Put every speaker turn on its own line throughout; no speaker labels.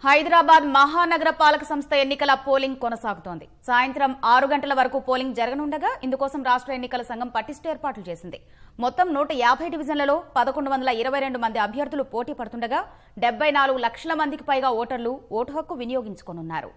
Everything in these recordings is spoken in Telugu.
హైదరాబాద్ మహానగర పాలక సంస్థ ఎన్నికల పోలింగ్ కొనసాగుతోంది సాయంత్రం ఆరు గంటల వరకు పోలింగ్ జరగనుండగా ఇందుకోసం రాష్ట్ర ఎన్నికల సంఘం పటిష్ట ఏర్పాట్లు చేసింది మొత్తం నూట యాభై డివిజన్లలో పదకొండు వందల ఇరవై రెండు మంది అభ్యర్థులు పోటీ పడుతుండగా డెబ్బై నాలుగు లక్షల మందికి పైగా ఓటర్లు ఓటు హక్కు వినియోగించుకోనున్నారు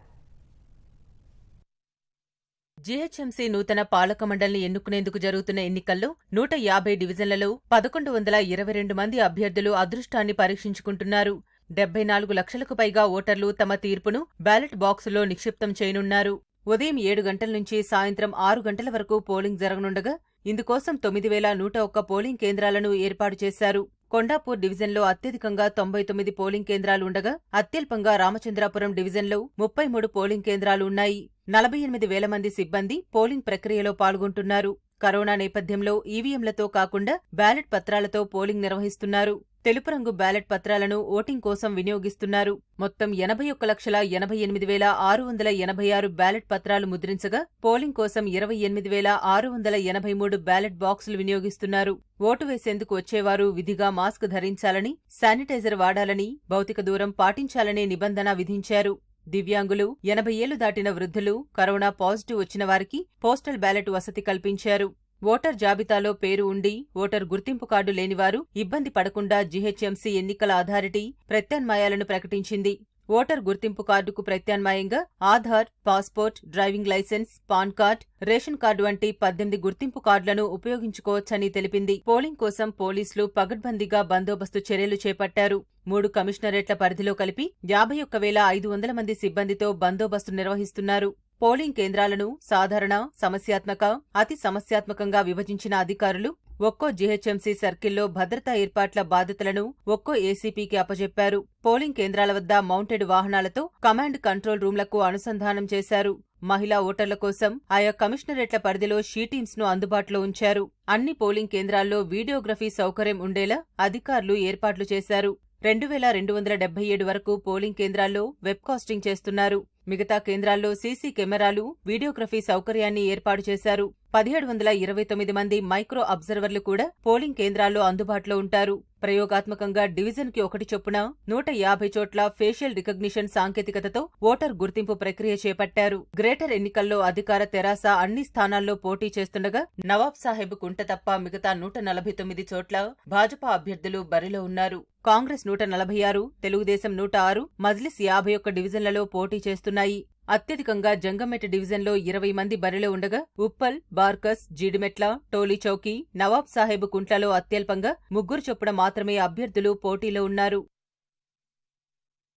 జీహెచ్ఎంసీ నూతన పాలక మండలిని ఎన్నుకునేందుకు జరుగుతున్న ఎన్నికల్లో నూట యాభై డివిజన్లలో పదకొండు వందల ఇరవై రెండు మంది అభ్యర్థులు అదృష్టాన్ని పరీక్షించుకుంటున్నారు డెబ్బై నాలుగు లక్షలకు పైగా ఓటర్లు తమ తీర్పును బ్యాలెట్ బాక్సులో నిక్షిప్తం చేయనున్నారు ఉదయం ఏడు గంటల నుంచి సాయంత్రం ఆరు గంటల వరకు పోలింగ్ జరగనుండగా ఇందుకోసం తొమ్మిది వేల నూట ఒక్క పోలింగ్ కేంద్రాలను ఏర్పాటు చేశారు కొండాపూర్ డివిజన్లో అత్యధికంగా తొంభై తొమ్మిది పోలింగ్ కేంద్రాలు ఉండగా అత్యల్పంగా రామచంద్రాపురం డివిజన్లో ముప్పై మూడు పోలింగ్ కేంద్రాలు ఉన్నాయి నలభై ఎనిమిది వేల మంది సిబ్బంది పోలింగ్ ప్రక్రియలో పాల్గొంటున్నారు కరోనా నేపథ్యంలో ఈవీఎంలతో కాకుండా బ్యాలెట్ పత్రాలతో పోలింగ్ నిర్వహిస్తున్నారు తెలుపు రంగు బ్యాలెట్ పత్రాలను ఓటింగ్ కోసం వినియోగిస్తున్నారు మొత్తం ఎనభై ఒక్క లక్షల ఎనభై ఎనిమిది వేల ఆరు వందల ఎనభై ఆరు బ్యాలెట్ పత్రాలు ముద్రించగా పోలింగ్ కోసం ఇరవై ఎనిమిది వేల ఆరు వందల ఎనభై మూడు బ్యాలెట్ బాక్సులు వినియోగిస్తున్నారు ఓటు వేసేందుకు వచ్చేవారు విధిగా మాస్క్ ధరించాలని శానిటైజర్ వాడాలని భౌతిక దూరం పాటించాలనే నిబంధన విధించారు దివ్యాంగులు ఎనభై ఏళ్లు దాటిన వృద్ధులు కరోనా పాజిటివ్ వచ్చిన వారికి పోస్టల్ బ్యాలెట్ వసతి కల్పించారు ఓటర్ జాబితాలో పేరు ఉండి ఓటర్ గుర్తింపు కార్డు లేనివారు ఇబ్బంది పడకుండా జీహెచ్ఎంసీ ఎన్నికల అథారిటీ ప్రత్యామ్నాయాలను ప్రకటించింది ఓటర్ గుర్తింపు కార్డుకు ప్రత్యామ్నాయంగా Aadhaar passport driving licence PAN card ration card వంటి పద్దెనిమిది గుర్తింపు కార్డులను ఉపయోగించుకోవచ్చని తెలిపింది పోలింగ్ కోసం పోలీసులు పగడ్బందీగా బందోబస్తు చర్యలు చేపట్టారు మూడు కమిషనరేట్ల పరిధిలో కలిపి యాభై ఒక్క వేల ఐదు వందల మంది సిబ్బందితో బందోబస్తు నిర్వహిస్తున్నారు పోలింగ్ కేంద్రాలను సాధారణ సమస్యాత్మక అతి సమస్యాత్మకంగా విభజించిన అధికారులు ఒక్కో జీహెచ్ఎంసీ సర్కిల్లో భద్రతా ఏర్పాట్ల బాధ్యతలను ఒక్కో ఏసీపీకి అప్పజెప్పారు పోలింగ్ కేంద్రాల వద్ద మౌంటెడ్ వాహనాలతో కమాండ్ కంట్రోల్ రూంలకు అనుసంధానం చేశారు మహిళా ఓటర్ల కోసం ఆయా కమిషనరేట్ల పరిధిలో షీటీమ్స్ ను అందుబాటులో ఉంచారు అన్ని పోలింగ్ కేంద్రాల్లో వీడియోగ్రఫీ సౌకర్యం ఉండేలా అధికారులు ఏర్పాట్లు చేశారు రెండు వేల రెండు వందల డెబ్బై ఏడు వరకు పోలింగ్ కేంద్రాల్లో వెబ్కాస్టింగ్ చేస్తున్నారు మిగతా కేంద్రాల్లో సీసీ కెమెరాలు వీడియోగ్రఫీ సౌకర్యాన్ని ఏర్పాటు చేశారు పదిహేడు వందల ఇరవై తొమ్మిది మంది మైక్రో అబ్జర్వర్లు కూడా పోలింగ్ కేంద్రాల్లో అందుబాటులో ఉంటారు ప్రయోగాత్మకంగా డివిజన్ కి ఒకటి చొప్పున నూట యాభై చోట్ల ఫేషియల్ రికగ్నిషన్ సాంకేతికతతో ఓటర్ గుర్తింపు ప్రక్రియ చేపట్టారు గ్రేటర్ ఎన్నికల్లో అధికార తెరాస అన్ని స్థానాల్లో పోటీ చేస్తుండగా నవాబ్ సాహెబ్ కుంట తప్ప మిగతా నూట నలభై తొమ్మిది చోట్ల భాజపా అభ్యర్థులు బరిలో ఉన్నారు కాంగ్రెస్ నూట నలభై ఆరు తెలుగుదేశం నూట ఆరు మజ్లిస్ యాభై ఒక్క డివిజన్లలో పోటీ చేస్తున్నాయి అత్యధికంగా జంగమెట డివిజన్లో ఇరవై మంది బరిలో ఉండగా ఉప్పల్ బార్కస్ జీడిమెట్ల టోలీచౌకి నవాబ్ సాహెబ్ కుంట్లలో అత్యల్పంగా ముగ్గురు చొప్పున మాత్రమే అభ్యర్థులు పోటీలో ఉన్నారు